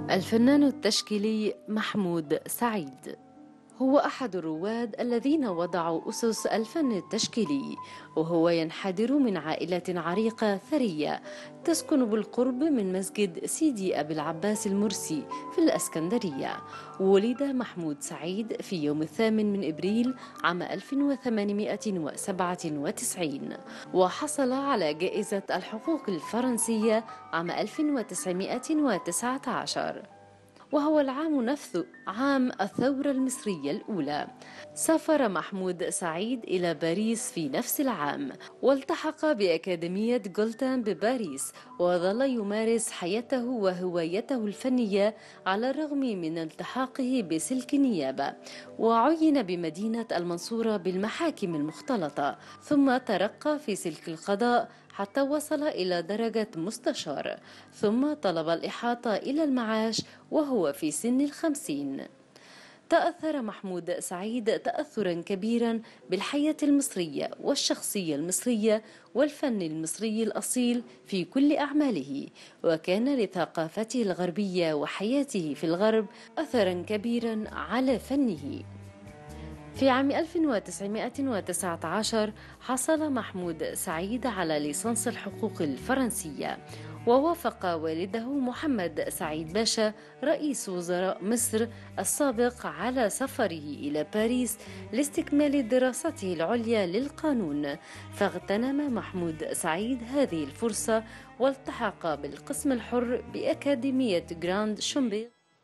الفنان التشكيلي محمود سعيد هو أحد الرواد الذين وضعوا أسس الفن التشكيلي وهو ينحدر من عائلة عريقة ثرية تسكن بالقرب من مسجد سيدي أبي العباس المرسي في الأسكندرية ولد محمود سعيد في يوم الثامن من إبريل عام 1897 وحصل على جائزة الحقوق الفرنسية عام 1919 وهو العام نفسه عام الثورة المصرية الأولى سافر محمود سعيد إلى باريس في نفس العام والتحق بأكاديمية جولتان بباريس وظل يمارس حياته وهوايته الفنية على الرغم من التحاقه بسلك النيابة وعين بمدينة المنصورة بالمحاكم المختلطة ثم ترقى في سلك القضاء حتى وصل إلى درجة مستشار ثم طلب الإحاطة إلى المعاش وهو في سن الخمسين تأثر محمود سعيد تأثرا كبيرا بالحياة المصرية والشخصية المصرية والفن المصري الأصيل في كل أعماله وكان لثقافته الغربية وحياته في الغرب أثرا كبيرا على فنه في عام 1919 حصل محمود سعيد على ليسانس الحقوق الفرنسية ووافق والده محمد سعيد باشا رئيس وزراء مصر السابق على سفره إلى باريس لاستكمال دراسته العليا للقانون فاغتنم محمود سعيد هذه الفرصة والتحق بالقسم الحر بأكاديمية جراند شومبير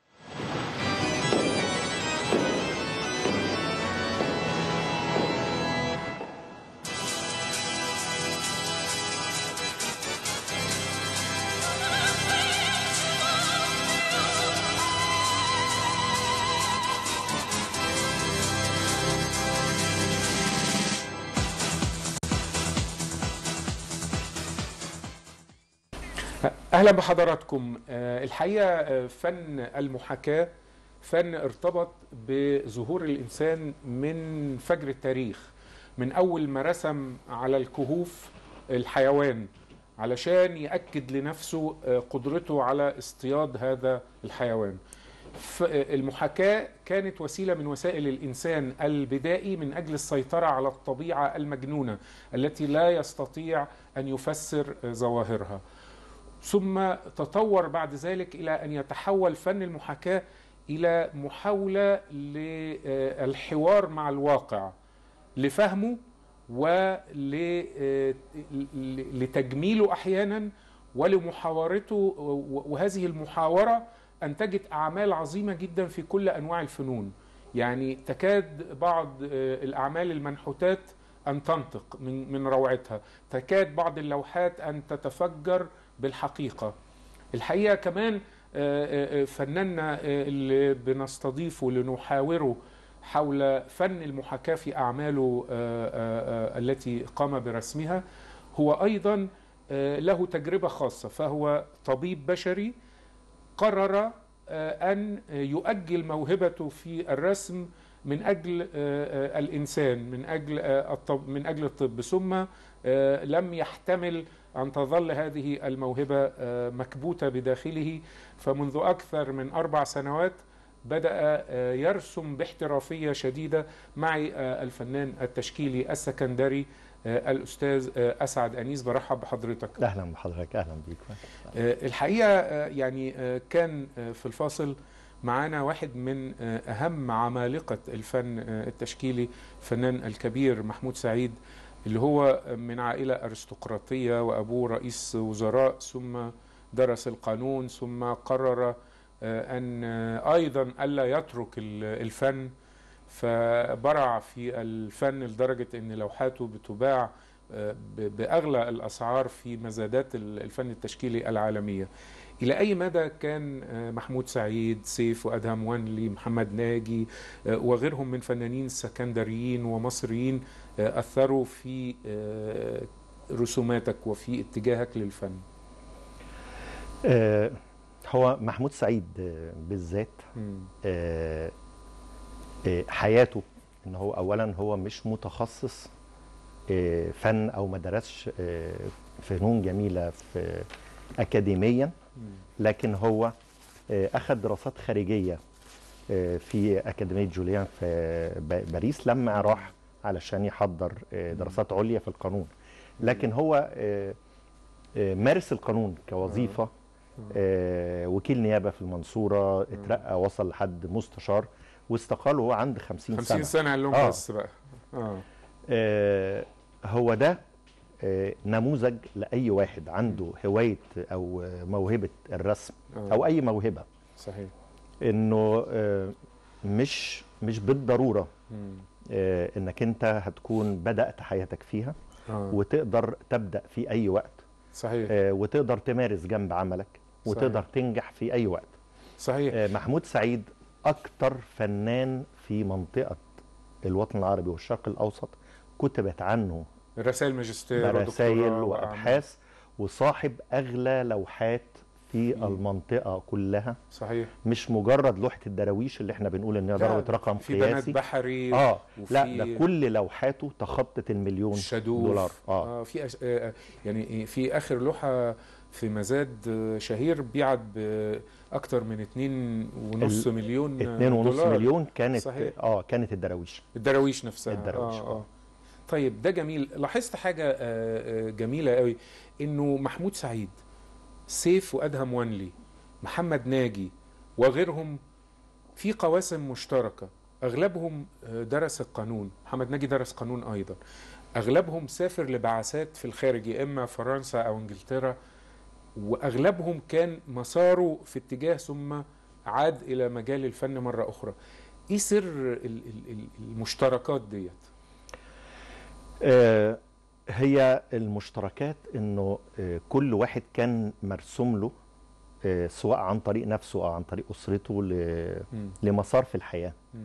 اهلا بحضراتكم آه، الحقيقه آه، فن المحاكاه فن ارتبط بظهور الانسان من فجر التاريخ من اول ما رسم على الكهوف الحيوان علشان ياكد لنفسه آه، قدرته على اصطياد هذا الحيوان ف- آه، المحاكاه كانت وسيله من وسائل الانسان البدائي من اجل السيطره على الطبيعه المجنونه التي لا يستطيع ان يفسر آه، ظواهرها ثم تطور بعد ذلك الى ان يتحول فن المحاكاه الى محاوله للحوار مع الواقع لفهمه ولتجميله احيانا ولمحاورته وهذه المحاوره انتجت اعمال عظيمه جدا في كل انواع الفنون يعني تكاد بعض الاعمال المنحوتات ان تنطق من من روعتها تكاد بعض اللوحات ان تتفجر بالحقيقه الحقيقه كمان آه، آه، فناننا آه، اللي بنستضيفه لنحاوره حول فن المحاكاه في اعماله آه، آه، آه، التي قام برسمها هو ايضا آه، له تجربه خاصه فهو طبيب بشري قرر آه، ان يؤجل موهبته في الرسم من اجل آه، آه، الانسان من اجل آه، الطب من اجل الطب ثم آه، لم يحتمل ان تظل هذه الموهبه آه، مكبوته بداخله فمنذ اكثر من اربع سنوات بدا آه، يرسم باحترافيه شديده معي آه، الفنان التشكيلي السكندري آه، الاستاذ آه، اسعد انيس برحب بحضرتك اهلا بحضرتك اهلا بيك آه، الحقيقه آه، يعني آه، كان آه، في الفاصل معانا واحد من آه، اهم عمالقه الفن آه، التشكيلي الفنان الكبير محمود سعيد اللي هو من عائله ارستقراطيه وابوه رئيس وزراء ثم درس القانون ثم قرر آه، ان آه، ايضا الا يترك ال- الفن فبرع في الفن لدرجه ان لوحاته بتباع آه، ب- باغلى الاسعار في مزادات ال- الفن التشكيلي العالميه. الى اي مدى كان آه، محمود سعيد سيف وادهم وانلي محمد ناجي آه، وغيرهم من فنانين سكندريين ومصريين آه، اثروا في آه، رسوماتك وفي اتجاهك للفن؟ آه هو محمود سعيد آه، بالذات مم. آه آه حياته ان هو اولا هو مش متخصص آه فن او ما درسش آه فنون جميله في اكاديميا مم. لكن هو آه، اخذ دراسات خارجيه آه، في اكاديميه جوليان في ب- باريس لما راح علشان يحضر آه، دراسات عليا في القانون لكن هو آه، آه، مارس القانون كوظيفه آه، وكيل نيابه في المنصوره اترقى وصل لحد مستشار واستقال وهو عنده 50 50 سنه سنه قال لهم آه. بس بقى اه آه، هو ده آه، نموذج لاي واحد عنده هوايه او آه، موهبه الرسم آه. او اي موهبه صحيح انه آه، مش مش بالضروره مم. آه، انك انت هتكون بدات حياتك فيها آه. وتقدر تبدا في اي وقت صحيح آه، وتقدر تمارس جنب عملك وتقدر صحيح. تنجح في اي وقت صحيح آه، محمود سعيد اكتر فنان في منطقه الوطن العربي والشرق الاوسط كتبت عنه رسائل ماجستير رسائل ودكتوراه وابحاث وصاحب اغلى لوحات في مم. المنطقه كلها صحيح مش مجرد لوحه الدراويش اللي احنا بنقول ان هي لا، ضربه رقم في بنات قياسي بحري اه وفي لا ده كل لوحاته تخطت المليون الشادوف دولار اه آه في أش... آه يعني في اخر لوحه في مزاد آه، شهير بيعت باكثر من اتنين ونص ال- مليون آه، اتنين ونص دولار. مليون كانت صحيح. اه كانت الدراويش الدراويش نفسها الدراويش، آه آه. آه. طيب ده جميل لاحظت حاجه آه، آه، جميله قوي انه محمود سعيد سيف وادهم ونلي محمد ناجي وغيرهم في قواسم مشتركه اغلبهم آه، درس القانون محمد ناجي درس قانون ايضا اغلبهم سافر لبعثات في الخارج يا اما فرنسا او انجلترا واغلبهم كان مساره في اتجاه ثم عاد الى مجال الفن مره اخرى ايه سر ال- ال- ال- المشتركات ديت آه هي المشتركات انه آه كل واحد كان مرسوم له آه سواء عن طريق نفسه او عن طريق اسرته ل- مم. لمسار في الحياه مم.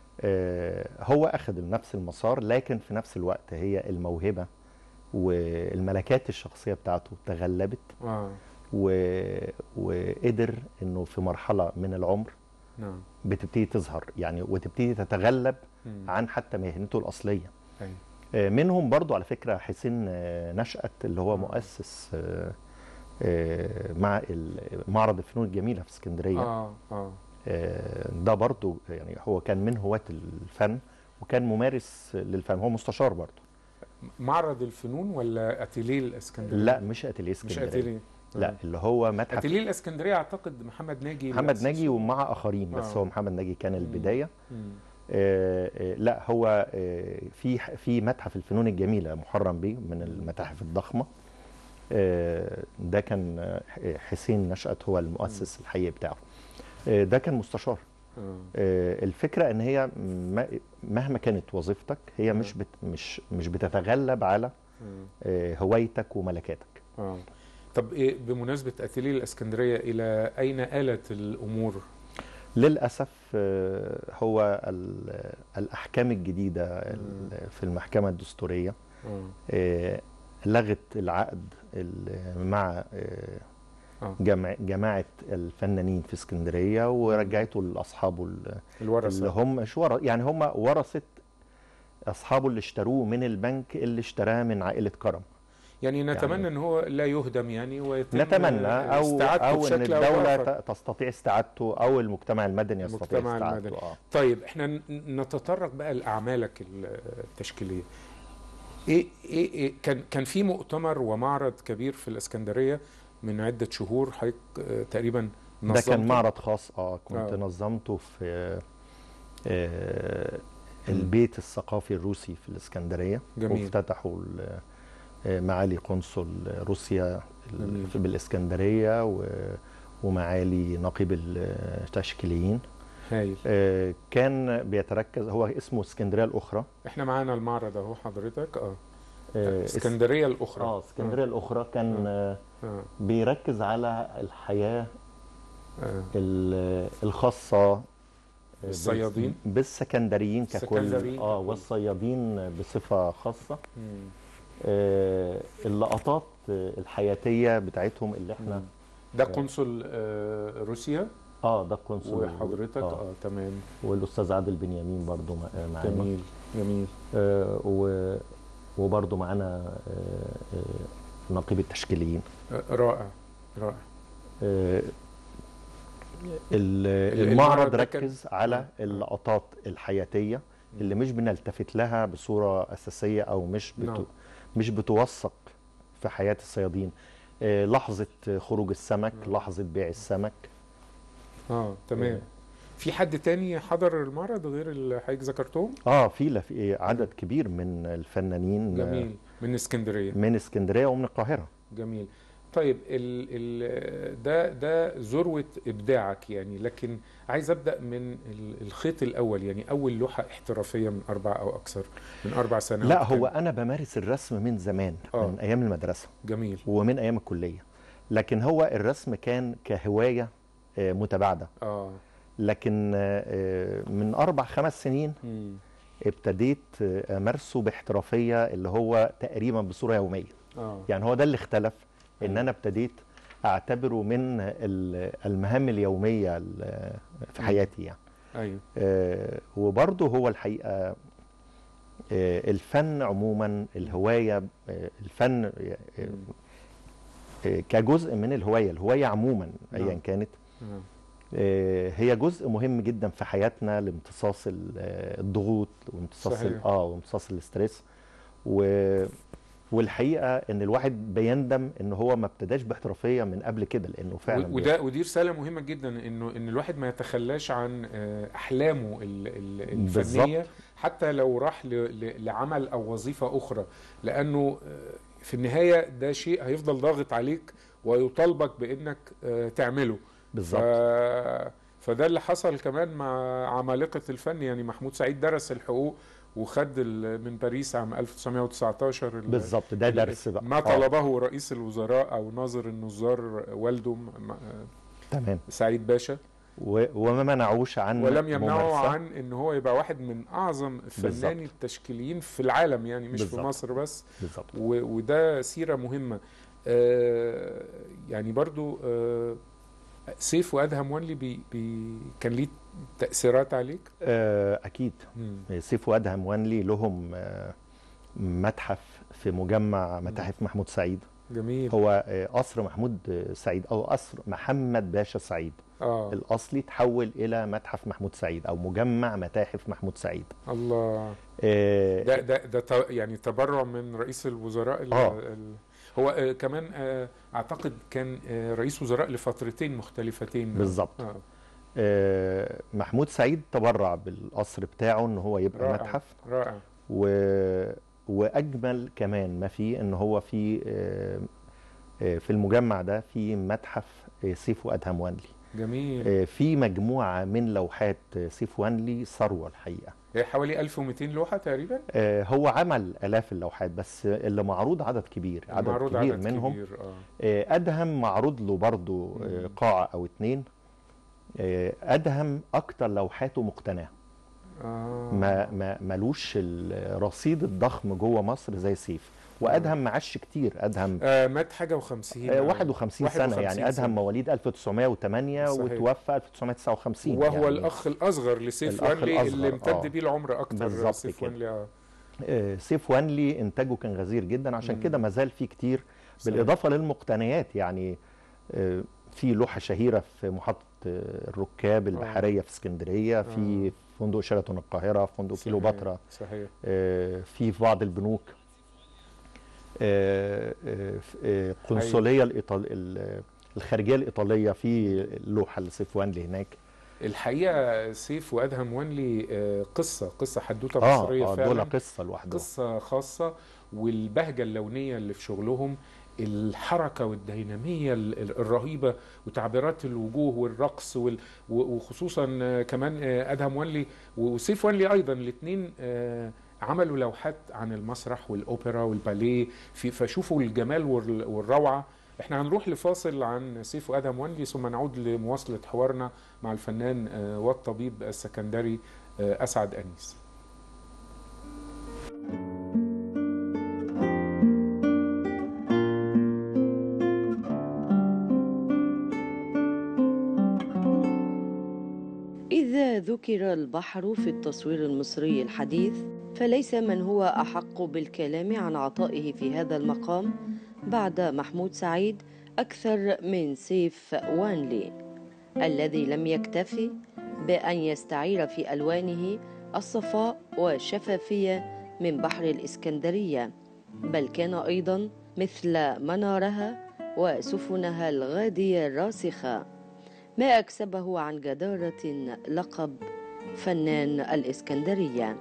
آه، هو اخذ نفس المسار لكن في نفس الوقت هي الموهبه والملكات الشخصيه بتاعته تغلبت اه و... وقدر انه في مرحله من العمر نعم بتبتدي تظهر يعني وتبتدي تتغلب مم. عن حتى مهنته الاصليه أيوة. آه، منهم برضو على فكره حسين آه، نشأت اللي هو مؤسس آه، آه، مع ال- معرض الفنون الجميله في اسكندريه اه اه آه، ده برضو يعني هو كان من هواة الفن وكان ممارس للفن هو مستشار برضو معرض الفنون ولا اتيليه الاسكندريه لا مش اتيليه مش اسكندريه اتيليه لا اللي هو متحف اتيليه الاسكندريه اعتقد محمد ناجي محمد اللي ناجي أسسه. ومع اخرين بس آه. هو محمد ناجي كان البدايه مم. آه، آه، لا هو آه، في في متحف الفنون الجميله محرم بيه من المتاحف الضخمه آه، ده كان آه، حسين نشأت هو المؤسس الحقيقي بتاعه آه، ده كان مستشار آه. آه، الفكره ان هي م- مهما كانت وظيفتك هي مش بت مش مش بتتغلب على آه. آه، هوايتك وملكاتك اه طب إيه بمناسبه اتيليه الاسكندريه الى اين آلت الامور للاسف آه، هو ال- الاحكام الجديده ال- في المحكمه الدستوريه اه آه، لغت العقد ال- مع آه، آه. جمع جماعه الفنانين في اسكندريه ورجعته لاصحابه ال- اللي الورثه هم مش ورث يعني هم ورثه اصحابه اللي اشتروه من البنك اللي اشتراه من عائله كرم يعني نتمنى يعني- ان هو لا يهدم يعني ويتم نتمنى او استعادته او ان بشكل أو الدوله بآخر. ت- تستطيع استعادته او المجتمع المدني يستطيع المجتمع استعادته المدني. اه طيب احنا ن- نتطرق بقى لاعمالك التشكيليه ايه ايه, إيه كان كان في مؤتمر ومعرض كبير في الاسكندريه من عده شهور حضرتك آه، تقريبا ده كان نظمته. معرض خاص اه كنت آه. نظمته في آه البيت الثقافي الروسي في الاسكندريه جميل. وافتتحوا ال- آه، معالي قنصل روسيا ال- جميل. في بالاسكندريه و- ومعالي نقيب التشكيليين هايل آه، كان بيتركز هو اسمه اسكندريه الاخرى احنا معانا المعرض اهو حضرتك اه آه، اس- اسكندريه الاخرى اه اسكندريه الاخرى كان آه، اه بيركز على الحياه اه ال- الخاصة الصيادين؟ بال- بالسكندريين ككل السكندريين اه ككل. والصيادين بصفة خاصة مم. آه اللقطات آه، الحياتية بتاعتهم اللي احنا ده قنصل آه، روسيا اه ده القنصل وحضرتك اه, آه. تمام والاستاذ عادل بنيامين برضو مع- آه، معانا جميل جميل آه و وبرضو معانا آه آه نقيب التشكيليين آه، رائع رائع آه ال- المعرض المعرض ده كان- ركز على آه. اللقطات الحياتيه اللي مش بنلتفت لها بصوره اساسيه او مش بتو نعم. مش بتوثق في حياه الصيادين آه، لحظه خروج السمك نعم. لحظه بيع السمك اه تمام في حد تاني حضر المعرض غير اللي حضرتك ذكرتهم اه في لف- آه، عدد كبير من الفنانين آه، جميل من اسكندريه من اسكندريه ومن القاهره جميل طيب ال ال ده ده ذروه ابداعك يعني لكن عايز ابدا من ال- الخيط الاول يعني اول لوحه احترافيه من اربع او اكثر من اربع سنوات لا هو كان- انا بمارس الرسم من زمان آه. من ايام المدرسه جميل ومن ايام الكليه لكن هو الرسم كان كهوايه آه، متباعده اه لكن آه، من اربع خمس سنين مم. ابتديت آه، امارسه باحترافيه اللي هو تقريبا بصوره يوميه اه يعني هو ده اللي اختلف ان أيوة. انا ابتديت اعتبره من ال- المهام اليوميه ال- في مم. حياتي يعني ايوه آه، وبرضه هو الحقيقه آه، الفن عموما الهوايه آه، الفن آه، مم. آه، كجزء من الهوايه الهوايه عموما نعم. ايا كانت آه. آه، هي جزء مهم جدا في حياتنا لامتصاص ال- آه، الضغوط وامتصاص ال- صحيح. اه وامتصاص الاسترس و والحقيقه ان الواحد بيندم ان هو ما ابتداش باحترافيه من قبل كده لانه فعلا و- وده ودي رساله مهمه جدا انه ان الواحد ما يتخلاش عن آه، احلامه ال- ال- الفنيه بالظبط. حتى لو راح ل- ل- لعمل او وظيفه اخرى لانه آه، في النهايه ده شيء هيفضل ضاغط عليك ويطالبك بانك آه، تعمله ف... بالظبط فده اللي حصل كمان مع عمالقه الفن يعني محمود سعيد درس الحقوق وخد ال- من باريس عام 1919 ال- بالظبط ده درس بقى ما آه، طلبه رئيس الوزراء او ناظر النظار والده م- م- تمام سعيد باشا و... وما منعوش عن ولم يمنعه ممارسة. عن ان هو يبقى واحد من اعظم فناني بالظبط. التشكيليين في العالم يعني مش في بالظبط. مصر بس بالظبط و- وده سيره مهمه آه، يعني برضو آه، سيف وادهم ونلي بي بي كان ليه تاثيرات عليك آه، اكيد مم. سيف وادهم وانلي لهم آه، متحف في مجمع متاحف محمود سعيد جميل هو آه، قصر محمود آه، سعيد او قصر محمد باشا سعيد اه الاصلي تحول الى متحف محمود سعيد او مجمع متاحف محمود سعيد الله آه، ده ده ده ت- يعني تبرع من رئيس الوزراء ال- آه. ال- هو آه، كمان آه، اعتقد كان آه، رئيس وزراء لفترتين مختلفتين بالظبط. آه. آه، محمود سعيد تبرع بالقصر بتاعه ان هو يبقى رائع. متحف رائع و... واجمل كمان ما فيه ان هو في آه، آه، في المجمع ده في متحف آه، سيف وادهم وانلي جميل آه، في مجموعه من لوحات آه، سيف وانلي ثروه الحقيقه هي حوالي 1200 لوحه تقريبا آه، هو عمل الاف اللوحات بس اللي معروض عدد كبير عدد معروض كبير عدد منهم كبير اه آه، ادهم معروض له برضو آه، مم. قاعه او اتنين آه، ادهم اكتر لوحاته مقتناه آه. ما ما ملوش الرصيد الضخم جوه مصر زي سيف وادهم معاش كتير ادهم آه مات حاجه و50 آه 51 سنه 51 يعني ادهم مواليد 1908 صحيح. وتوفى 1959 وهو يعني الاخ الاصغر لسيف الأخ وانلي اللي الأصغر، امتد آه. بيه العمر اكتر بالظبط سيف كده. وانلي اه آه، سيف وانلي انتاجه كان غزير جدا عشان مم. كده ما زال فيه كتير صحيح. بالاضافه للمقتنيات يعني آه، في لوحه شهيره في محطه آه، الركاب البحريه في اسكندريه في فندق شيراتون القاهره فندق صحيح. كيلوباترا صحيح آه، في في بعض البنوك آه، آه، آه، قنصليه الإيطال... ال- الخارجيه الايطاليه في لوحه لسيف وانلي هناك الحقيقه سيف وادهم وانلي آه، قصه قصه حدوته اه مصريه اه فعلا دول قصه لوحدهم قصة خاصة والبهجة اللونية اللي في شغلهم الحركة والدينامية ال- ال- الرهيبة وتعبيرات الوجوه والرقص وال- و- وخصوصا آه، كمان آه، أدهم وانلي وسيف وانلي أيضا الاثنين عملوا لوحات عن المسرح والأوبرا والباليه في فشوفوا الجمال وال- والروعة احنا هنروح لفاصل عن سيف وادهم وانلي ثم نعود لمواصلة حوارنا مع الفنان آه، والطبيب السكندري آه، أسعد أنيس إذا ذكر البحر في التصوير المصري الحديث فليس من هو أحق بالكلام عن عطائه في هذا المقام بعد محمود سعيد أكثر من سيف وانلي الذي لم يكتفي بأن يستعير في ألوانه الصفاء والشفافية من بحر الإسكندرية بل كان أيضا مثل منارها وسفنها الغادية الراسخة ما أكسبه عن جدارة لقب فنان الإسكندرية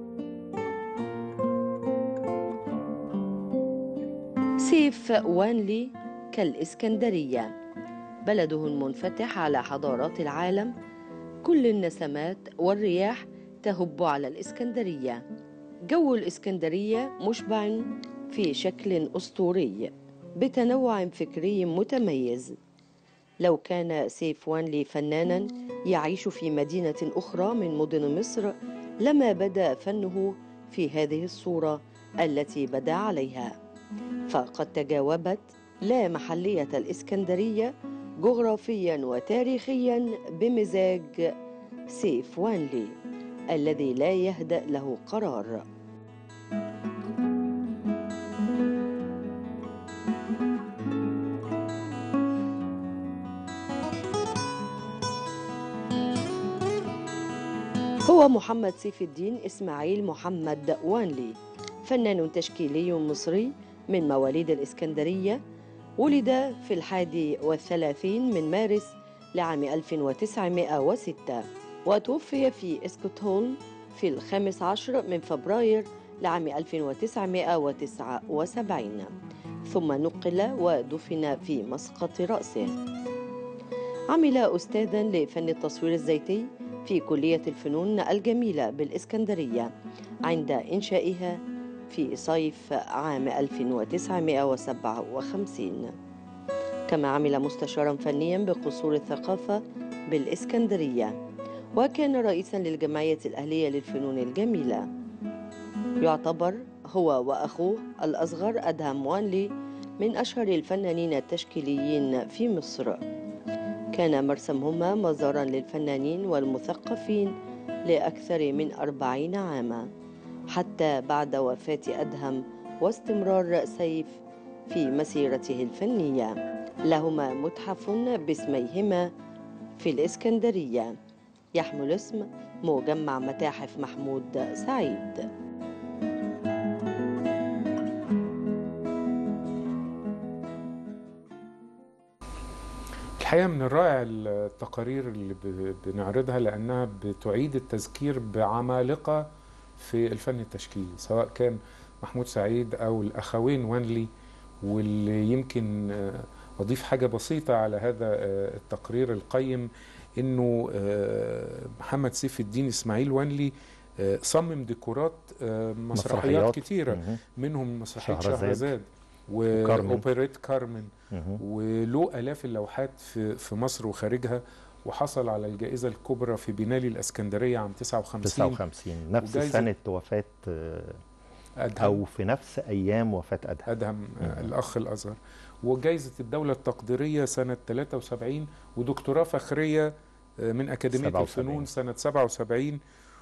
سيف وانلي كالإسكندرية بلده المنفتح على حضارات العالم كل النسمات والرياح تهب على الإسكندرية جو الإسكندرية مشبع في شكل أسطوري بتنوع فكري متميز لو كان سيف وانلي فنانا يعيش في مدينة أخرى من مدن مصر لما بدا فنه في هذه الصورة التي بدا عليها فقد تجاوبت لا محلية الإسكندرية جغرافيا وتاريخيا بمزاج سيف وانلي الذي لا يهدأ له قرار هو محمد سيف الدين إسماعيل محمد وانلي فنان تشكيلي مصري من مواليد الإسكندرية ولد في الحادي والثلاثين من مارس لعام 1906 وتوفي في إسكوتهولم في الخامس عشر من فبراير لعام 1979 ثم نقل ودفن في مسقط رأسه عمل أستاذا لفن التصوير الزيتي في كلية الفنون الجميلة بالإسكندرية عند إنشائها في صيف عام 1957 كما عمل مستشارا فنيا بقصور الثقافة بالإسكندرية وكان رئيسا للجمعية الأهلية للفنون الجميلة يعتبر هو وأخوه الأصغر أدهم وانلي من أشهر الفنانين التشكيليين في مصر كان مرسمهما مزارا للفنانين والمثقفين لأكثر من أربعين عاما حتى بعد وفاة أدهم واستمرار سيف في مسيرته الفنية لهما متحف باسميهما في الإسكندرية يحمل اسم مجمع متاحف محمود سعيد الحقيقه من الرائع التقارير اللي ب- بنعرضها لانها بتعيد التذكير بعمالقه في الفن التشكيلي سواء كان محمود سعيد او الاخوين وانلي واللي يمكن آه، اضيف حاجه بسيطه على هذا آه، التقرير القيم انه آه، محمد سيف الدين اسماعيل وانلي آه، صمم ديكورات آه، مسرحيات مسرحيات. كتيره مهم. منهم مسرحيه شهرزاد. شهرزاد وكارمن. واوبريت كارمن مهم. وله آلاف اللوحات في في مصر وخارجها وحصل على الجائزة الكبرى في بينالي الإسكندرية عام 59 59 نفس وجايزة- سنة وفاة آه، أدهم أو في نفس أيام وفاة أدهم أدهم آه، مم. الأخ الأصغر وجائزة الدولة التقديرية سنة 73 ودكتوراه فخرية آه، من أكاديمية 77. الفنون سنة 77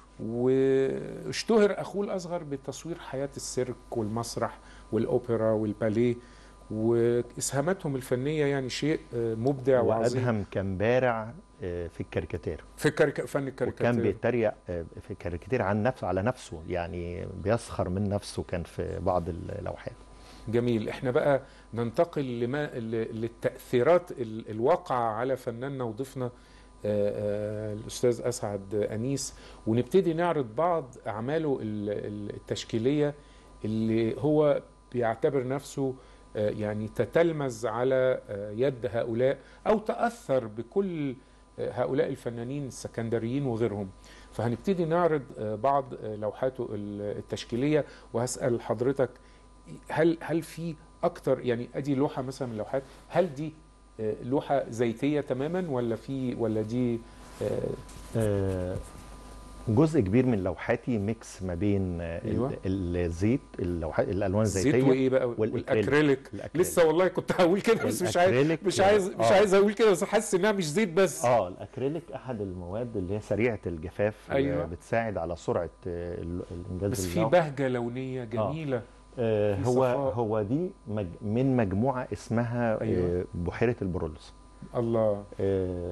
واشتهر أخوه الأصغر بتصوير حياة السيرك والمسرح والأوبرا والباليه وإسهاماتهم الفنية يعني شيء آه، مبدع وعظيم وأدهم كان بارع آه، في الكاريكاتير في الكاريكا... فن وكان الكاريكاتير بيتريق آه، في الكاريكاتير عن نفسه على نفسه يعني بيسخر من نفسه كان في بعض اللوحات جميل احنا بقى ننتقل لما ل- للتأثيرات ال- الواقعة على فناننا وضيفنا آه، آه، الأستاذ أسعد أنيس ونبتدي نعرض بعض أعماله ال- ال- التشكيلية اللي هو بيعتبر نفسه آه، يعني تتلمذ على آه، يد هؤلاء أو تأثر بكل آه، هؤلاء الفنانين السكندريين وغيرهم فهنبتدي نعرض آه، بعض آه، لوحاته ال- التشكيلية وهسأل حضرتك هل هل في اكتر يعني ادي لوحه مثلا من اللوحات هل دي آه، لوحه زيتيه تماما ولا في ولا دي آه، آه، جزء كبير من لوحاتي ميكس ما بين آه، ال- أيوة. الزيت اللوحات الالوان زيت الزيتيه وايه بقى والأكريليك. والاكريليك الأكريليك. لسه والله كنت هقول كده بس مش عايز والأكريليك، مش عايز مش آه. عايز اقول كده بس حاسس انها مش زيت بس اه الاكريليك احد المواد اللي هي سريعه الجفاف أيوة. آه، بتساعد على سرعه آه، ال- الانجاز بس في اللوح. بهجه لونيه جميله آه، في هو صفاء. هو دي مج من مجموعه اسمها أيوة. آه، بحيره البرولز الله آه،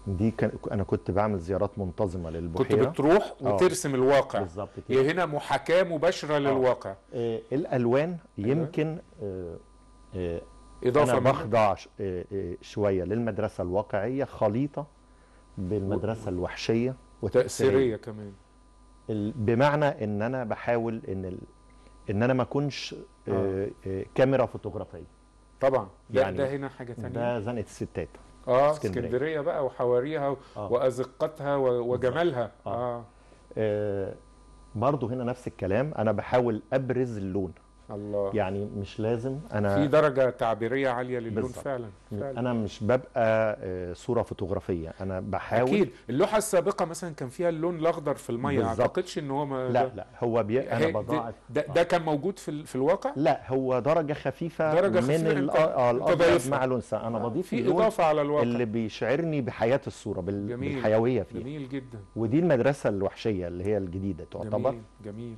دي كان انا كنت بعمل زيارات منتظمه كنت للبحيره بتروح آه. وترسم الواقع بالظبط كده هي هنا محاكاه مباشره للواقع آه الالوان أيوة. يمكن آه آه اضافه انا منها. بخضع ش- آه، آه، شويه للمدرسه الواقعيه خليطه بالمدرسه الوحشيه والتأثيريه تاثيريه كمان ال- بمعنى ان انا بحاول ان ال... ان انا ما اكونش آه، آه، كاميرا فوتوغرافيه طبعا ده, يعني ده هنا حاجه ثانيه ده زنقه الستات اه اسكندرية. اسكندريه بقى وحواريها آه. وازقتها و- وجمالها آه. اه آه، برضو هنا نفس الكلام انا بحاول ابرز اللون الله يعني مش لازم في انا درجه تعبيريه عاليه للون بالظبط. فعلا فعلا انا مش ببقى آه، صوره فوتوغرافيه انا بحاول اكيد اللوحه السابقه مثلا كان فيها اللون الاخضر في الميه بالظبط. اعتقدش ان هو ما لا لا هو بي... هي- انا ده, بضاعف ده, ده كان موجود في ال- في الواقع لا هو درجه خفيفه درجة من خفيفة ال- أنت- آه، أنت الابيض ضايفها. مع الانثى انا بضيف في اللون اضافه على الواقع اللي بيشعرني بحياه الصوره بال... جميل. بالحيويه فيها جميل جدا ودي المدرسه الوحشيه اللي هي الجديده تعتبر جميل جميل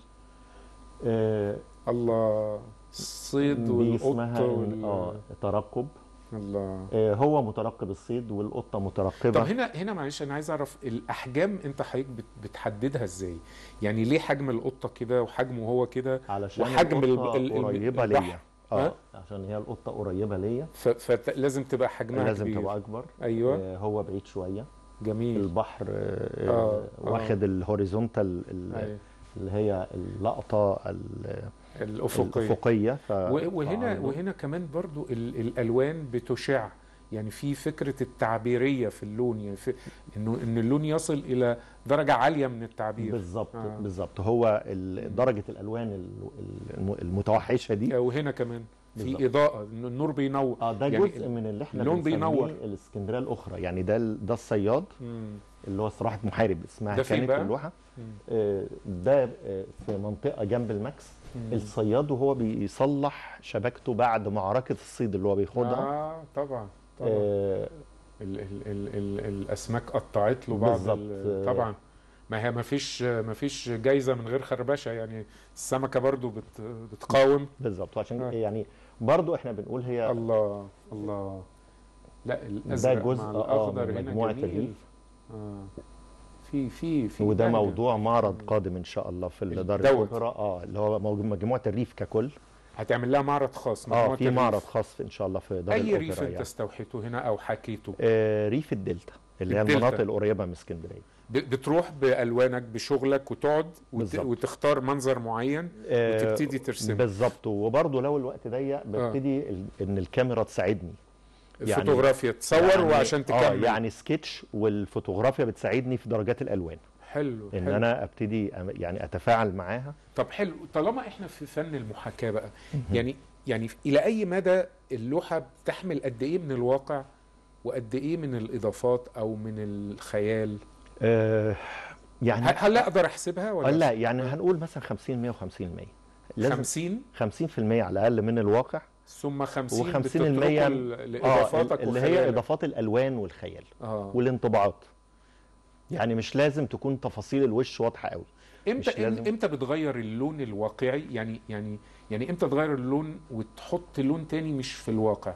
آه الله الصيد دي والقطه اسمها وال... اه ترقب الله آه هو مترقب الصيد والقطه مترقبه طب هنا هنا معلش انا عايز اعرف الاحجام انت حضرتك بت- بتحددها ازاي؟ يعني ليه حجم القطه كده وحجمه هو كده علشان وحجم ال- القطة ال- ال- قريبه البحر. ليا ها؟ اه عشان هي القطه قريبه ليا ف- فلازم تبقى حجمها لازم كبير تبقى اكبر ايوه آه هو بعيد شويه جميل البحر آه آه، آه آه. واخد الهوريزونتال ال- أيوة. اللي هي اللقطه ال- الافقيه الافقيه ف... و- وهنا فعرض- وهنا كمان برضو ال- الالوان بتشع يعني في فكره التعبيريه في اللون يعني في انه ان اللون يصل الى درجه عاليه من التعبير بالظبط آه. بالظبط هو ال- درجه الالوان ال- ال- المتوحشه دي وهنا كمان بالظبط. في اضاءه إنه النور بينور اه ده يعني جزء من اللي احنا اللون بنسميه بينور. الاسكندريه الاخرى يعني ده ال- ده الصياد مم. اللي هو صراحه محارب اسمها ده فين كانت بقى؟ اللوحه مم. آه، ده آه، في منطقه جنب الماكس مم. الصياد وهو بيصلح شبكته بعد معركه الصيد اللي هو بياخدها اه طبعا طبعا آه ال ال ال ال الاسماك قطعت له بعض بالظبط. ال- طبعا ما هي ما فيش ما فيش جايزه من غير خربشه يعني السمكه برضو بت بتقاوم بالظبط وعشان آه. يعني برضو احنا بنقول هي الله الله لا ده الازرق جزء مع اه الاخضر من هنا مجموعه جميل الريف اه في في في وده بهجة. موضوع معرض قادم ان شاء الله في دار دوت. الاوبرا اه اللي هو موجود مجموعه الريف ككل هتعمل لها معرض خاص اه مجموعة في الريف. معرض خاص في ان شاء الله في دار اي الاوبرا ريف انت يعني. استوحيته هنا او حكيته آه ريف الدلتا اللي هي الدلتا. المناطق القريبه من اسكندريه ب- بتروح بالوانك بشغلك وتقعد وت... بالظبط. وتختار منظر معين آه، وتبتدي ترسمه بالظبط وبرضه لو الوقت ضيق ببتدي ال- ان الكاميرا تساعدني يعني- الفوتوغرافيا تصور يعني وعشان تكمل اه يعني سكتش والفوتوغرافيا بتساعدني في درجات الالوان حلو ان حلو. انا ابتدي أم- يعني اتفاعل معاها طب حلو طالما احنا في فن المحاكاه بقى يعني يعني الى اي مدى اللوحه بتحمل قد ايه من الواقع وقد ايه من الاضافات او من الخيال آه يعني هل, هل اقدر احسبها آه ولا لا يعني هنقول مثلا 50 150 100 لازم 50 50% على الاقل من الواقع ثم 50 و50% بتتركوا ل- اه لاضافاتك اللي هي وخيالك. اضافات الالوان والخيال اه والانطباعات يعني مش لازم تكون تفاصيل الوش واضحه قوي امتى مش لازم. امتى بتغير اللون الواقعي يعني يعني يعني امتى تغير اللون وتحط لون تاني مش في الواقع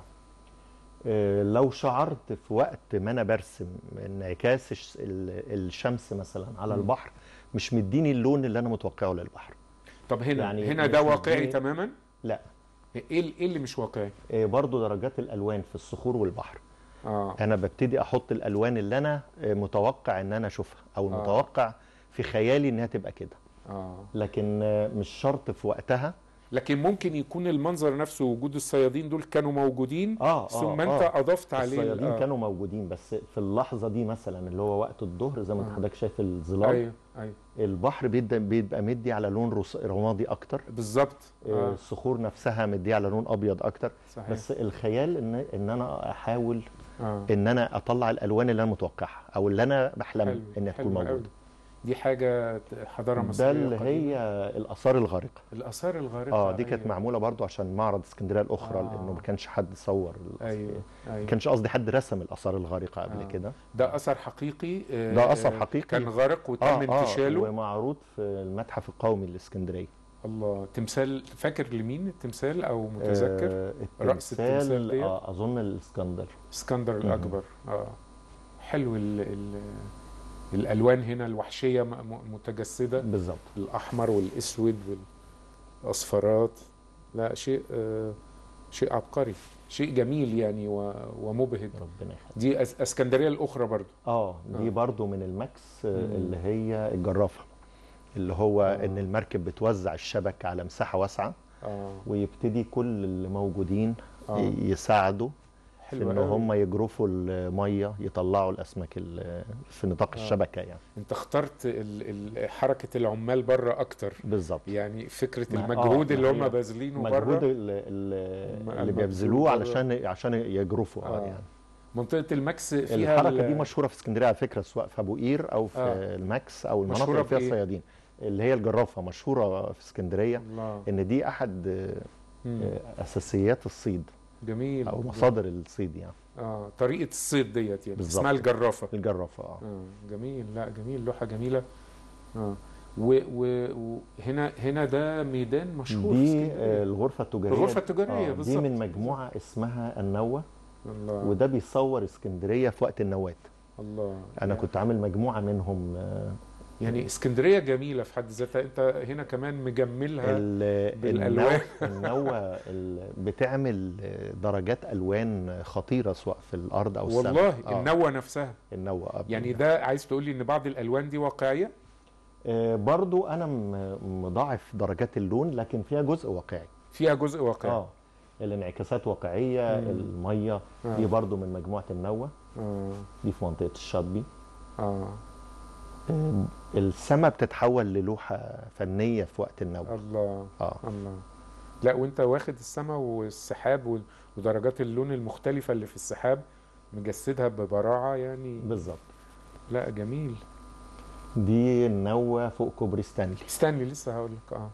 آه، لو شعرت في وقت ما انا برسم انعكاس الش- ال- الشمس مثلا على مم. البحر مش مديني اللون اللي انا متوقعه للبحر طب هنا يعني هنا مش ده واقعي مديني- تماما لا ايه ال- ايه اللي مش واقعي آه، برضو درجات الالوان في الصخور والبحر اه انا ببتدي احط الالوان اللي انا آه، متوقع ان انا اشوفها او آه. متوقع في خيالي انها تبقى كده اه لكن آه، مش شرط في وقتها لكن ممكن يكون المنظر نفسه وجود الصيادين دول كانوا موجودين اه ثم آه، انت آه. اضفت عليه الصيادين آه. كانوا موجودين بس في اللحظه دي مثلا اللي هو وقت الظهر زي ما آه. حضرتك شايف الظلال ايوه ايوه البحر بيبدا بيبقى مدي على لون رص- رمادي اكتر بالظبط آه. آه. الصخور نفسها مديه على لون ابيض اكتر صحيح بس الخيال ان ان انا احاول آه. ان انا اطلع الالوان اللي انا متوقعها او اللي انا بحلم حلو، انها تكون حلو موجوده قوي. دي حاجه حضاره ده مصريه اللي قديمة. هي الاثار الغارقه الاثار الغارقه اه دي كانت أيوة. معموله برضو عشان معرض اسكندريه الاخرى آه. لانه ما كانش حد صور الأث- ايوه ما ايوه كانش قصدي حد رسم الاثار الغارقه قبل آه. كده ده اثر حقيقي آه، ده أثر آه، حقيقي. كان غارق وتم انتشاله ومعروض في المتحف القومي الاسكندريه الله تمثال فاكر لمين التمثال او متذكر آه رأس التمثال التمثال ديت؟ آه اظن الاسكندر اسكندر الاكبر اه حلو ال ال الالوان هنا الوحشيه م- م- متجسده بالظبط الاحمر والاسود والاصفرات لا شيء آه شيء عبقري شيء جميل يعني و- ومبهج ربنا يخليك دي أس- اسكندريه الاخرى برضو اه دي آه. برضو من الماكس آه، مم. اللي هي الجرافه اللي هو آه. ان المركب بتوزع الشبك على مساحه واسعه اه ويبتدي كل اللي موجودين آه. ي- يساعدوا في حلو ان قوي. هم يجرفوا الميه يطلعوا الاسماك ال- في نطاق آه. الشبكه يعني انت اخترت ال ال حركه العمال بره اكتر بالظبط يعني فكره ما- المجهود آه، اللي ما هم هي باذلينه مجهود بره ال- ال- الم- اللي المبذول بيبذلوه بره. علشان عشان يجرفوا اه آه. يعني منطقه الماكس فيها الحركه ال- دي مشهوره في اسكندريه على فكره سواء في ابو قير او في آه. الماكس او المناطق مشهورة اللي فيها بإيه؟ الصيادين اللي هي الجرافه مشهوره في اسكندريه الله ان دي احد آه، مم. آه، اساسيات الصيد جميل او مصادر الصيد يعني اه طريقه الصيد ديت يعني بالظبط. اسمها الجرافه الجرافه اه اه جميل لا جميل لوحه جميله اه وهنا و... وهنا- هنا ده ميدان مشهور في دي اسكندرية. آه، الغرفه التجاريه الغرفة التجارية، دي بالظبط. من مجموعه اسمها النوه الله وده بيصور اسكندريه في وقت النوات الله انا يعني- كنت عامل مجموعه منهم آه، يعني اسكندريه جميله في حد ذاتها انت هنا كمان مجملها ال- بالألوان. النوة النوة ال- بتعمل درجات الوان خطيره سواء في الارض او السماء والله آه، النوه نفسها النوة آه. يعني ده عايز تقول لي ان بعض الالوان دي واقعيه آه، برضو انا م- مضاعف درجات اللون لكن فيها جزء واقعي فيها جزء واقعي اه الانعكاسات واقعيه مم. الميه آه. دي برضو من مجموعه النوة اه دي في منطقه الشاطبي اه آه، السماء بتتحول للوحه فنيه في وقت النوة الله اه الله لا وانت واخد السماء والسحاب و- ودرجات اللون المختلفة اللي في السحاب مجسدها ببراعة يعني بالظبط لا جميل دي النوة فوق كوبري ستانلي ستانلي لسه هقول لك اه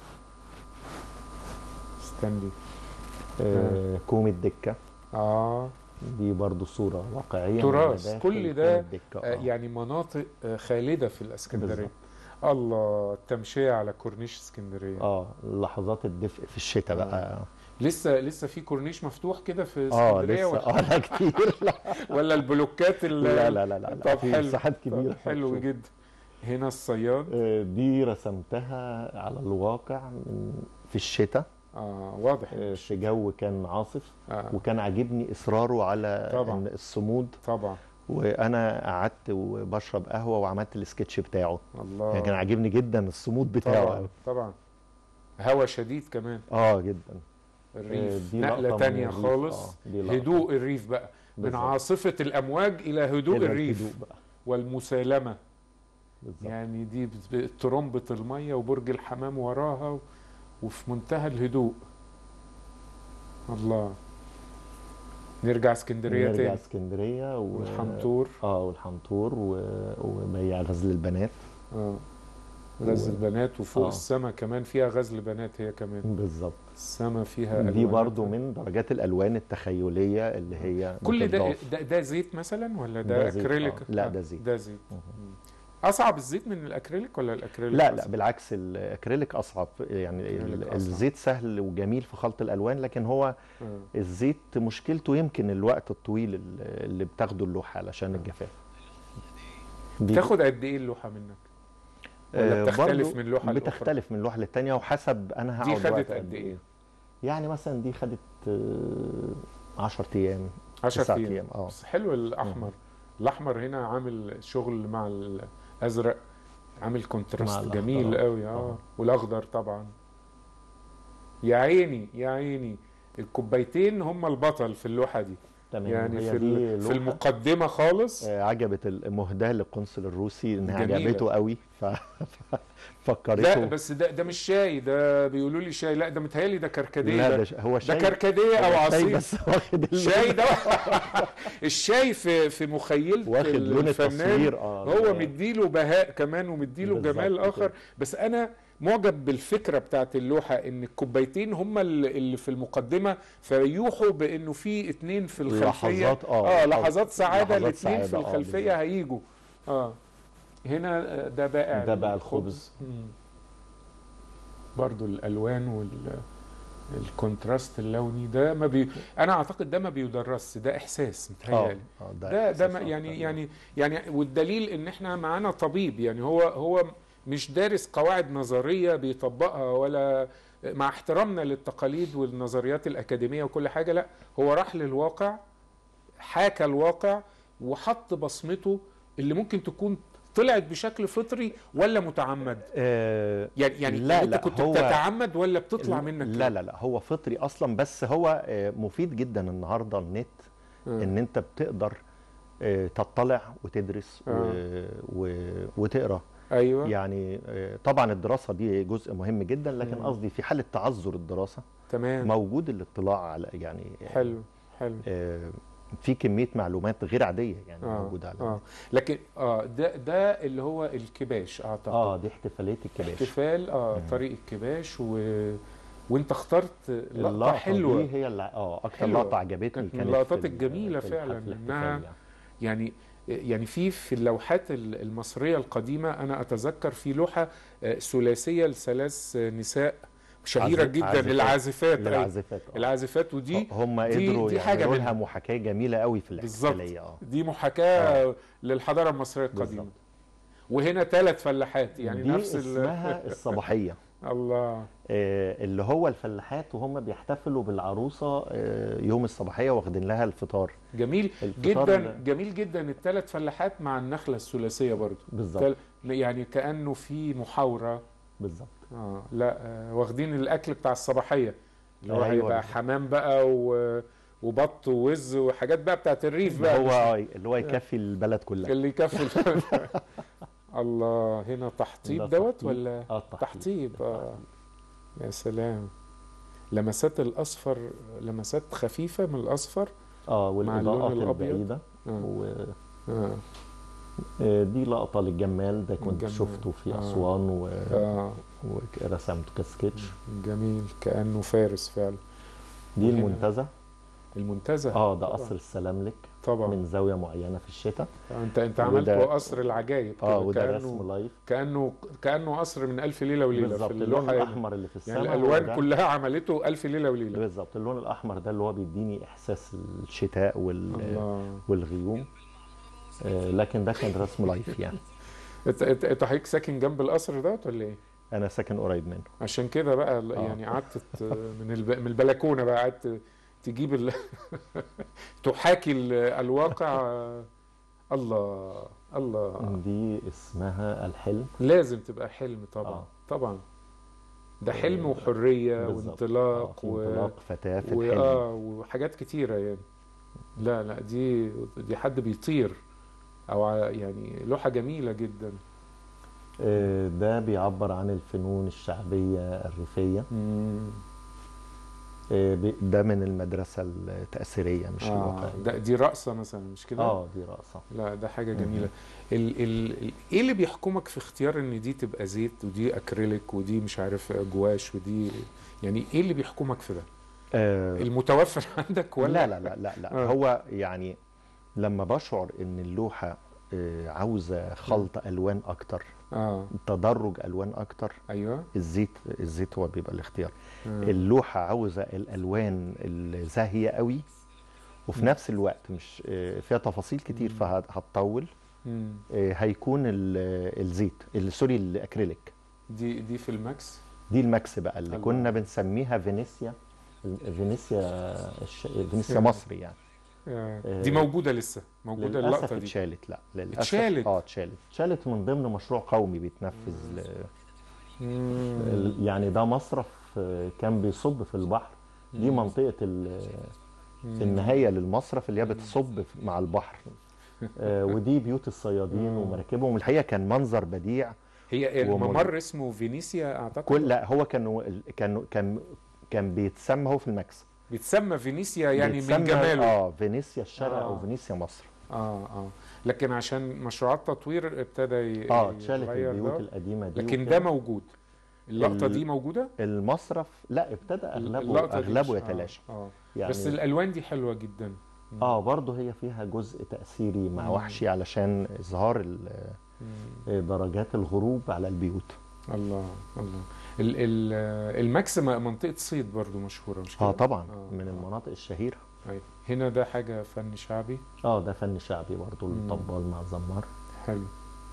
ستانلي آه، كوم الدكه اه دي برضو صورة واقعية تراث. من داخل كل ده، كوم الدكة. آه، آه. يعني مناطق آه، خالدة في الاسكندرية بالظبط. الله التمشية على كورنيش اسكندرية اه لحظات الدفء في الشتاء بقى لسه لسه في كورنيش مفتوح كده في اه اسكندرية لسه ولا, اه لا كتير لا ولا البلوكات ال- لا لا لا, لا, طب لا. في حلو. مساحات طب كبيرة حلو جدا هنا الصياد آه، دي رسمتها على الواقع من في الشتاء اه واضح آه، في جو كان عاصف آه. وكان عاجبني اصراره على طبعاً. إن الصمود طبعا وانا قعدت وبشرب قهوه وعملت السكتش بتاعه الله يعني كان عاجبني جدا الصمود بتاعه طبعا طبعا هوا شديد كمان اه جدا الريف دي نقلة لقطة من تانية الريف. خالص آه، دي لقطة. هدوء الريف بقى من بالظبط. عاصفة الأمواج إلى هدوء إلى الريف الهدوء بقى والمسالمة بالظبط يعني دي بت- بت- ترمبة المية وبرج الحمام وراها و... وفي منتهى الهدوء الله نرجع اسكندرية نرجع تاني اسكندريه و... والحنطور اه والحنطور و... وبيع غزل البنات اه غزل و- البنات وفوق آه. السما كمان فيها غزل بنات هي كمان بالظبط السما فيها دي ألوانات. برضو من درجات الالوان التخيليه اللي هي كل ده, بتضاف. ده ده زيت مثلا ولا ده, ده زيت، اكريليك آه. لا، ده زيت. ده زيت مهم. اصعب الزيت من الاكريليك ولا الاكريليك لا لا أصعب؟ بالعكس الاكريليك اصعب يعني الأكريليك ال- أصعب. الزيت سهل وجميل في خلط الالوان لكن هو آه. الزيت مشكلته يمكن الوقت الطويل اللي اللي بتاخده اللوحه علشان الجفاف دي- تاخد قد ايه اللوحه منك ولا آه، بتختلف برضو من لوحه لاخرى بتختلف من لوحه للتانيه وحسب انا دي هقعد خدت وقت قد إيه؟ يعني مثلا دي خدت 10 ايام 10 تسعة ايام أيام، آه. بس حلو الاحمر الاحمر هنا عامل شغل مع الازرق عامل كونتراست الأخضر، جميل آه. قوي اه آه. والاخضر طبعا يا عيني يا عيني الكوبايتين هم البطل في اللوحه دي تمام يعني هي في, دي ال- في لوحة، المقدمه خالص آه، عجبت المهداه للقنصل الروسي انها جميلة. عجبته قوي ف... لا فكرته بس ده ده مش شاي ده بيقولوا لي شاي لا ده متهيألي ده كركديه لا ده, ده ش- هو ده شاي كركديه او هو شاي عصير بس واخد اللون- الشاي ده الشاي في في مخيلة واخد لون الفنان التصوير اه هو ده- مديله بهاء كمان ومديله بالظبط جمال كده. اخر بس انا معجب بالفكره بتاعت اللوحه ان الكوبايتين هم اللي اللي في المقدمه فيوحوا بانه في اتنين في الخلفيه لحظات اه اه لحظات سعاده لحظات الاتنين في سعادة، آه، الخلفيه بالظبط. هيجوا اه هنا آه، ده بائع ده بقى الخبز. مم. برضو الالوان وال الكونتراست اللوني ده ما بي... انا اعتقد ده ما بيدرسش ده احساس متهيألي اه ده ده ما إحساس يعني أكتر. يعني يعني والدليل ان احنا معانا طبيب يعني هو هو مش دارس قواعد نظريه بيطبقها ولا مع احترامنا للتقاليد والنظريات الاكاديميه وكل حاجه لا هو راح للواقع حاكى الواقع وحط بصمته اللي ممكن تكون طلعت بشكل فطري ولا متعمد آه يعني يعني لا، انت لا، كنت هو- بتتعمد ولا بتطلع منك لا لا لا هو فطري اصلا بس هو آه، مفيد جدا النهارده النت آه. ان انت بتقدر آه، تطلع وتدرس و... آه. و... وتقرا ايوه يعني آه، طبعا الدراسه دي جزء مهم جدا لكن مم. قصدي في حاله تعذر الدراسه تمام موجود الاطلاع على يعني حلو حلو آه، في كميه معلومات غير عاديه يعني اه موجوده على اه لكن اه ده ده اللي هو الكباش اعتقد اه دي احتفاليه الكباش احتفال اه مم. طريق الكباش و... وانت اخترت لقطه اللقطه حلوه دي هي اللي اه اكتر حلوة. لقطه عجبتني كانت من كانت اللقطات في ال- الجميلة في فعلا الحفل إنها الاحتفالي يعني. يعني يعني في في اللوحات ال- المصريه القديمه انا اتذكر في لوحه آه، ثلاثيه لثلاث آه، نساء شهيره عازف- جدا عازفات. العازفات أيوة. للعازفات آه. العازفات ودي هم دي- قدروا دي حاجة يعملوا لها منها. محاكاه جميله قوي في بالظبط. الاحتفاليه اه دي محاكاه للحضاره المصريه القديمه بالظبط. وهنا ثلاث فلاحات يعني دي نفس ال- اسمها الصباحيه الله آه، اللي هو الفلاحات وهم بيحتفلوا بالعروسه آه، يوم الصباحيه واخدين لها الفطار جميل الفطار جدا ده- جميل جدا الثلاث فلاحات مع النخله الثلاثيه برضو بالظبط تل- يعني كانه في محاوره بالظبط اه لا آه واخدين الاكل بتاع الصباحيه اللي هو أيوة هيبقى بالظبط. حمام بقى و... وبط ووز وحاجات بقى بتاعت الريف اللي بقى هو مش- آه، اللي هو يكفي البلد كلها اللي يكفي الله هنا تحطيب ده دوت تحطيب. ولا اه التحطيب. تحطيب اه يا سلام لمسات الاصفر لمسات خفيفه من الاصفر اه مع اللون والاضاءات الأبيض. البعيده آه. آه. ودي لقطه للجمال ده كنت الجمال. شفته في آه. اسوان و... اه ورسمته كسكتش جميل كانه فارس فعلا دي وهنا- المنتزه المنتزه اه ده طبعاً. قصر السلاملك طبعا من زاويه معينه في الشتاء انت انت وده- عملته قصر العجايب اه كده، وده كأنه رسم لايف كانه كانه قصر من الف ليله وليله بالظبط في اللون اللوحه الاحمر اللي في يعني السماء الالوان كلها عملته الف ليله وليله بالظبط اللون الاحمر ده اللي هو بيديني احساس الشتاء وال... الله والغيوم آه، لكن ده كان رسم لايف يعني انت انت انت حضرتك ساكن جنب القصر دوت ولا ايه؟ انا ساكن قريب منه عشان كده بقى ال- آه. يعني قعدت ت- من الب... من البلكونه بقى قعدت تجيب ال... تحاكي ال- الواقع الله الله دي اسمها الحلم لازم تبقى حلم طبعا آه. طبعا ده حلم وحريه بالظبط. وانطلاق آه، و... انطلاق فتاه في و... الحلم آه وحاجات كتيره يعني لا لا دي دي حد بيطير او ع- يعني لوحه جميله جدا آه، ده بيعبر عن الفنون الشعبيه الريفيه آه، بي- ده من المدرسه التاثيريه مش آه الواقعيه ده دي رقصه مثلا مش كده؟ اه دي رقصه لا ده حاجة جميلة ال ال ال ايه اللي بيحكمك في اختيار ان دي تبقى زيت ودي اكريليك ودي مش عارف جواش ودي يعني ايه اللي بيحكمك في ده؟ آه، المتوفر عندك ولا لا لا لا لا, لا. آه. هو يعني لما بشعر ان اللوحه آه، عاوزه خلط الوان اكتر اه تدرج الوان اكتر ايوه الزيت الزيت هو بيبقى الاختيار آه. اللوحه عاوزه الالوان الزاهيه قوي وفي نفس الوقت مش آه، فيها تفاصيل كتير فهتطول مم. آه، هيكون ال- الزيت ال- سوري الاكريليك دي دي في الماكس دي الماكس بقى اللي الله. كنا بنسميها فينيسيا فينيسيا الش... فينيسيا فهمت. مصري يعني آه. دي موجودة لسه موجودة للاسف اللقطة دي اتشالت لا للاسف اتشالت؟ اه اتشالت اتشالت من ضمن مشروع قومي بيتنفذ ل... مم. ال- يعني ده مصرف آه، كان بيصب في البحر دي مم. منطقه ال- مم. النهايه للمصرف اللي هي بتصب في- مع البحر آه، ودي بيوت الصيادين مم. ومراكبهم الحقيقه كان منظر بديع هي ومر- الممر اسمه فينيسيا اعتقد كل لا هو كان كان كان كان بيتسمى هو في الماكس بيتسمى فينيسيا يعني من بيتسمى- جماله اه فينيسيا الشرق آه. او فينيسيا مصر اه اه لكن عشان مشروعات تطوير ابتدى ي- اه اتشالت يتغير البيوت ده. القديمه دي لكن وكده. ده موجود اللقطة ال- دي موجودة المصرف لا ابتدى اغلبه اللقطة دي اغلبه مش- آه، يتلاشى اه يعني بس الالوان دي حلوة جدا اه برضه هي فيها جزء تاثيري مع مم. وحشي علشان اظهار ال- مم. آه، درجات الغروب على البيوت الله الله ال- ال- الماكسيما منطقه صيد برضو مشهوره مش كده اه طبعا آه، من آه. المناطق الشهيره أيوة. هنا ده حاجه فن شعبي اه ده فن شعبي برضو مم. الطبال مع الزمار حلو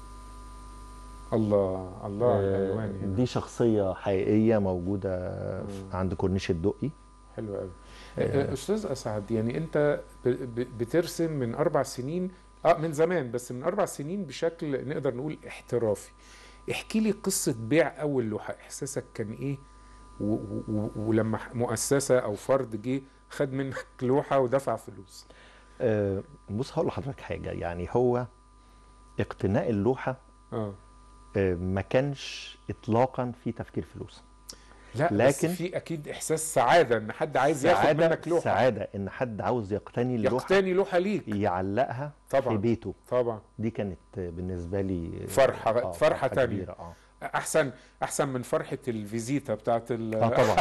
الله الله على آه، الالوان هنا دي شخصيه حقيقيه موجوده في- مم. عند كورنيش الدقي حلو قوي آه. استاذ اسعد يعني انت ب- ب- بترسم من اربع سنين اه من زمان بس من اربع سنين بشكل نقدر نقول احترافي احكي لي قصه بيع اول لوحه احساسك كان ايه و- و- و- ولما ح- مؤسسه او فرد جه خد منك لوحه ودفع فلوس آه، بص هقول لحضرتك حاجه يعني هو اقتناء اللوحه اه آه، ما كانش اطلاقا في تفكير فلوس لا بس لكن- في اكيد احساس سعاده ان حد عايز ياخد سعاده منك لوحه سعاده ان حد عاوز يقتني اللوحه يقتني لوحه ليك يعلقها طبعاً. في بيته طبعا دي كانت بالنسبه لي فرحة- فرحة تانية. كبيرة اه احسن احسن من فرحه الفيزيتا بتاعت ال اه طبعا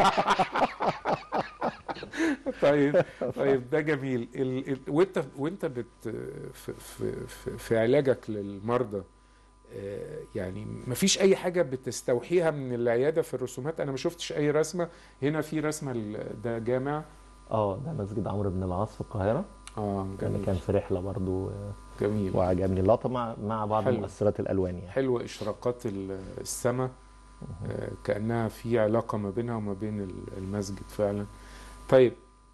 طيب طيب ده جميل ال... ال... وانت وانت بت في, في, في, في علاجك للمرضى آه، يعني مفيش اي حاجه بتستوحيها من العياده في الرسومات انا ما شفتش اي رسمه هنا في رسمه ال- ده جامع اه ده مسجد عمرو بن العاص في القاهره اه يعني جميل كان في رحله برضو آه، جميل وعجبني اللقطه مع مع بعض حلو. مؤثرات الالوان يعني حلوه اشراقات ال- السماء آه، كانها في علاقه ما بينها وما بين ال- المسجد فعلا طيب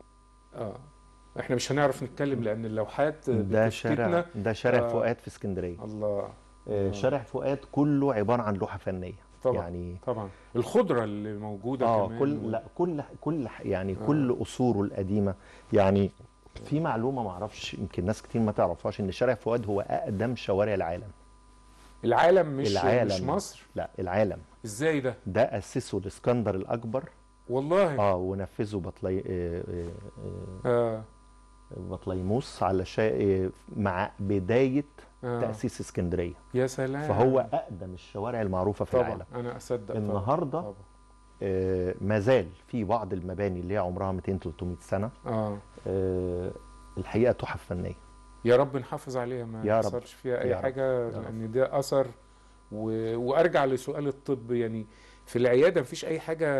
اه احنا مش هنعرف نتكلم لان اللوحات ده شارع بتفتنا. ده شارع آه. فؤاد في اسكندريه الله آه، شارع فؤاد كله عباره عن لوحه فنيه طبعا يعني طبعا الخضره اللي موجوده اه كمان كل لا كل كل يعني آه. كل اصوله القديمه يعني في معلومه ما اعرفش يمكن ناس كتير ما تعرفهاش ان شارع فؤاد هو اقدم شوارع العالم العالم مش العالم. مش مصر لا العالم ازاي ده ده اسسه الاسكندر الاكبر والله اه ونفذه بطلي آه، آه، آه، آه. بطليموس على شيء مع بدايه آه. تاسيس اسكندريه يا سلام فهو اقدم الشوارع المعروفه في طبعا العالم انا اصدق طبعا. النهارده طبعا. آه، ما زال في بعض المباني اللي هي عمرها 200 300 سنه اه آه، الحقيقه تحف فنيه يا رب نحافظ عليها ما يا رب. يحصلش فيها اي يا رب. حاجه رب. لان ده اثر و... وارجع لسؤال الطب يعني في العياده مفيش اي حاجه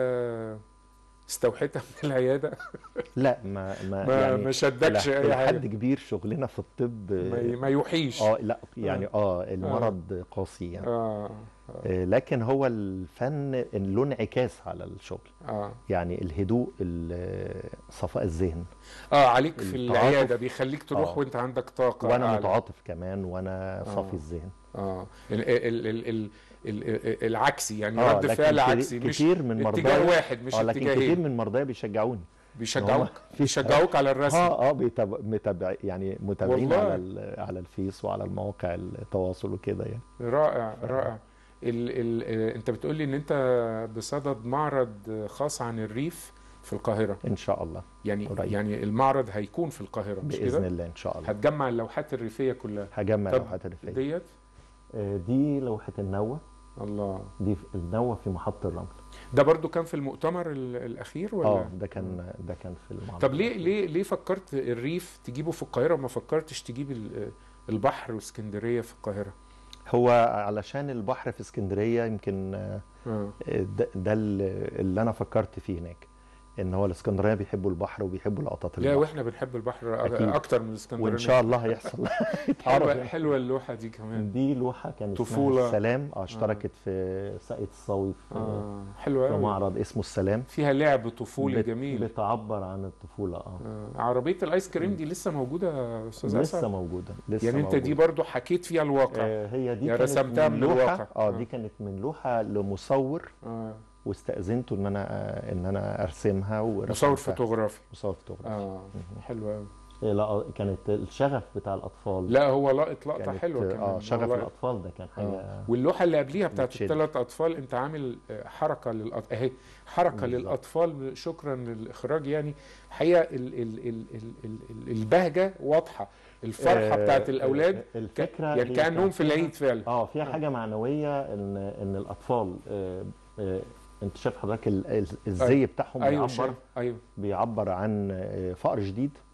استوحيتها من العياده لا ما ما, ما يعني ما شدكش لا، اي إلى حاجه حد كبير شغلنا في الطب ما, ي... ما يوحيش اه لا يعني اه المرض قاسي يعني اه آه، لكن هو الفن له انعكاس على الشغل اه يعني الهدوء ال- صفاء الذهن اه عليك في التعاطف. العياده بيخليك تروح آه. وانت عندك طاقه وانا أعلى. متعاطف كمان وانا آه. صافي الذهن اه ال ال ال ال ال العكسي يعني آه، رد لكن فعل كتير- عكسي مش كتير من اتجاه مرضاي واحد مش اه لكن كتير اتجاهين من مرضاي بيشجعوني بيشجعوك في- بيشجعوك على الرسم اه اه بيتابع متابع يعني متابعين والله. على ال- على الفيس وعلى المواقع التواصل وكده يعني رائع رائع ال ال آه، انت بتقول لي ان انت بصدد معرض خاص عن الريف في القاهره ان شاء الله يعني قريب. يعني المعرض هيكون في القاهره مش باذن كده الله ان شاء الله هتجمع اللوحات الريفيه كلها هجمع طب لوحات الرفاهيه ديت آه، دي لوحه النوه الله دي في- النوه في محطه الرمل ده برضو كان في المؤتمر ال- الاخير ولا اه ده كان ده كان في المعرض طب ليه ليه ليه فكرت الريف تجيبه في القاهره وما فكرتش تجيب ال- البحر واسكندريه في القاهره هو علشان البحر في اسكندريه يمكن آه، اه ده, ده اللي اللي انا فكرت فيه هناك ان هو الاسكندريه بيحبوا البحر وبيحبوا لقطات لا البحر واحنا بنحب البحر أ- أكيد. اكتر من الاسكندرانيه وان شاء الله هيحصل حلوه حلوه اللوحه دي كمان دي لوحه كانت طفولة. اسمها السلام اه اشتركت في ساقية الصاوي في, اه حلوه في قوي معرض اسمه السلام فيها لعب طفولي بت- جميل بتعبر عن الطفوله اه آه. عربيه الايس كريم دي لسه موجوده يا استاذ لسه اسد موجوده لسه يعني انت دي موجودة. برضو حكيت فيها الواقع آه هي دي يا كانت رسمتها من لوحة الواقع. اه آه. دي كانت من لوحه لمصور آه. واستاذنته ان انا آه ان انا ارسمها مصور ورسمتها. فوتوغرافي مصور فوتوغرافي اه حلوه قوي إيه لا كانت الشغف بتاع الاطفال لا هو لقط لقطه كانت حلوه كمان اه شغف والله. الاطفال ده كان حاجه آه. واللوحه اللي قبليها بتاعت بتشد. الثلاث اطفال انت عامل آه، حركه للاطفال اهي حركه بالظبط. للاطفال شكرا للاخراج يعني حقيقه ال ال ال ال ال ال البهجه واضحه الفرحه آه، بتاعت الاولاد آه، ك- الفكره يعني هي كانهم كان في فيها- العيد فعلا اه فيها حاجه معنويه ان ان الاطفال آه آه انت شايف حضرتك ال- ال- الزي بتاعهم ايوه بيعبر شايف. ايوه بيعبر عن آه، فقر شديد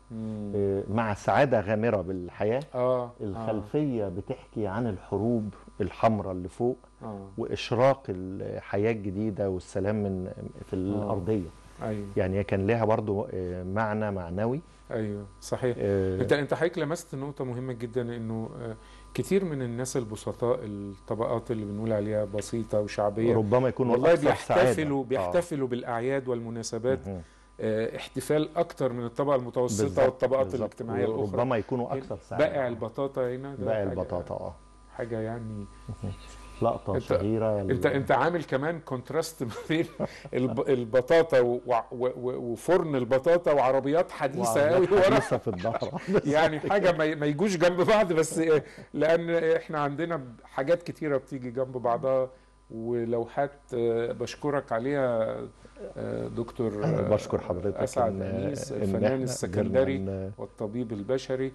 مم. آه، مع سعاده غامره بالحياه اه الخلفيه بتحكي عن الحروب الحمراء اللي فوق اه, آه. واشراق الحياه الجديده والسلام من في الارضيه ايوه يعني هي كان لها برضو آه، معنى معنوي ايوه صحيح آه، انت انت حضرتك لمست نقطه مهمه جدا انه آه، كتير من الناس البسطاء الطبقات اللي بنقول عليها بسيطه وشعبيه ربما يكونوا والله الأكثر سعادة. بيحتفلوا آه. بيحتفلوا بالاعياد والمناسبات مهم. آه، احتفال اكتر من الطبقه المتوسطه بالظبط، والطبقات بالظبط. الاجتماعيه الاخرى ربما يكونوا اكثر سعاده بائع البطاطا هنا ده بائع حاجة- البطاطا اه حاجه يعني لقطه أنت- شهيره انت انت عامل كمان كونتراست ما بين الب- البطاطا و- و- و- وفرن البطاطا وعربيات حديثه قوي ورا حديثه في الظهر يعني حاجه ما ما يجوش جنب بعض بس إيه، لان احنا عندنا حاجات كتيره بتيجي جنب بعضها ولوحات آه، بشكرك عليها آه، دكتور آه، بشكر حضرتك اسعد إن- انيس إن الفنان إحنا السكندري قدرنا ن- والطبيب البشري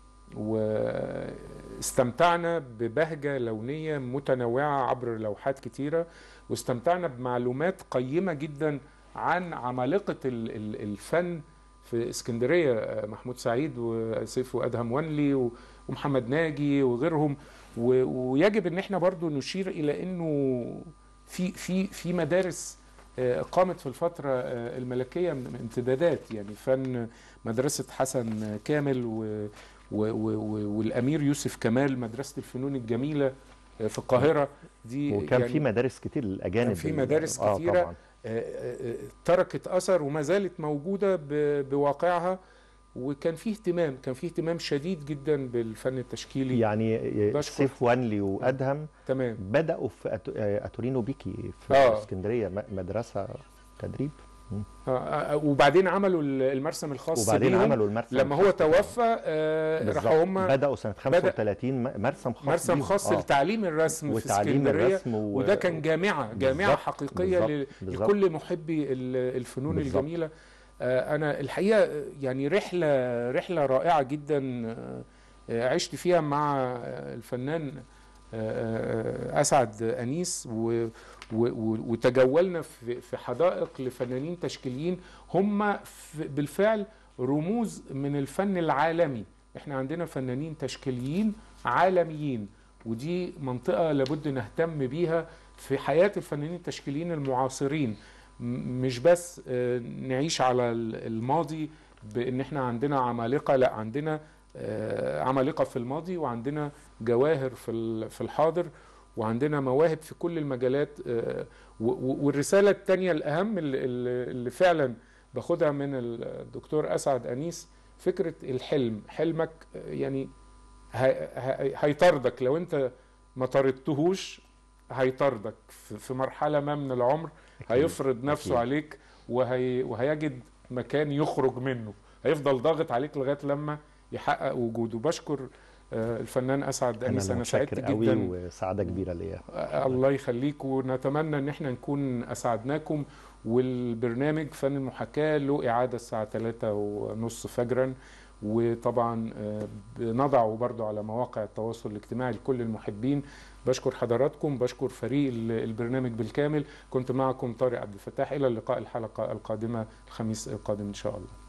واستمتعنا ببهجة لونية متنوعة عبر لوحات كتيرة واستمتعنا بمعلومات قيمة جدا عن عمالقة ال- ال- الفن في اسكندرية آه، محمود سعيد وسيف وأدهم ونلي و- ومحمد ناجي وغيرهم و- ويجب ان احنا برضو نشير الى انه في في في مدارس آه، قامت في الفترة آه، الملكية من امتدادات يعني فن مدرسة حسن كامل و و و و والأمير يوسف كمال مدرسة الفنون الجميلة آه، في القاهرة دي وكان يعني في مدارس كتير للاجانب كان في ال- مدارس آه كتيرة. طبعا آه، آه، آه، تركت أثر وما زالت موجودة ب- بواقعها وكان فيه اهتمام كان فيه اهتمام شديد جدا بالفن التشكيلي يعني بشكر. سيف وانلي وادهم تمام بداوا في أت- آه، اتورينو بيكي في آه. اسكندريه م- مدرسه تدريب آه، آه، وبعدين عملوا المرسم الخاص وبعدين بيهم عملوا المرسم لما هو الخاص بيهم. توفى آه، بالظبط. راحوا هم بداوا سنه 35 م- مرسم خاص مرسم بيهم. خاص آه. لتعليم الرسم في وتعليم اسكندريه الرسم و... وده كان جامعه جامعه بالظبط، حقيقيه بالظبط، ل- بالظبط. لكل محبي ال- الفنون بالظبط. الجميله آه، انا الحقيقه آه، يعني رحله رحله رائعه جدا آه، آه، عشت فيها مع آه، الفنان آه، آه، اسعد انيس و و- و- وتجولنا في في حدائق لفنانين تشكيليين هم ف- بالفعل رموز من الفن العالمي احنا عندنا فنانين تشكيليين عالميين ودي منطقة لابد نهتم بيها في حياة الفنانين التشكيليين المعاصرين م- مش بس آه، نعيش على ال- الماضي بان احنا عندنا عمالقة لا عندنا آه، عمالقة في الماضي وعندنا جواهر في ال- في الحاضر وعندنا مواهب في كل المجالات آه، و- و- والرسالة التانية الأهم اللي, اللي اللي فعلا باخدها من الدكتور أسعد أنيس فكرة الحلم حلمك آه، يعني هي- هي- هيطاردك لو أنت ما طردتهوش هيطاردك في في مرحلة ما من العمر أكيد. هيفرض نفسه أكيد. عليك وهي وهيجد مكان يخرج منه هيفضل ضاغط عليك لغاية لما يحقق وجوده بشكر آه، الفنان أسعد انا أنيس أنا سعدت متشكر قوي جدا وسعاده كبيره ليا الله يخليك ونتمنى ان احنا نكون اسعدناكم والبرنامج فن المحاكاة له اعادة الساعة 3 ونص فجرا وطبعا آه، بنضعه برضو على مواقع التواصل الاجتماعي لكل المحبين بشكر حضراتكم بشكر فريق ال- البرنامج بالكامل كنت معكم طارق عبد الفتاح الى اللقاء الحلقة القادمة الخميس القادم ان شاء الله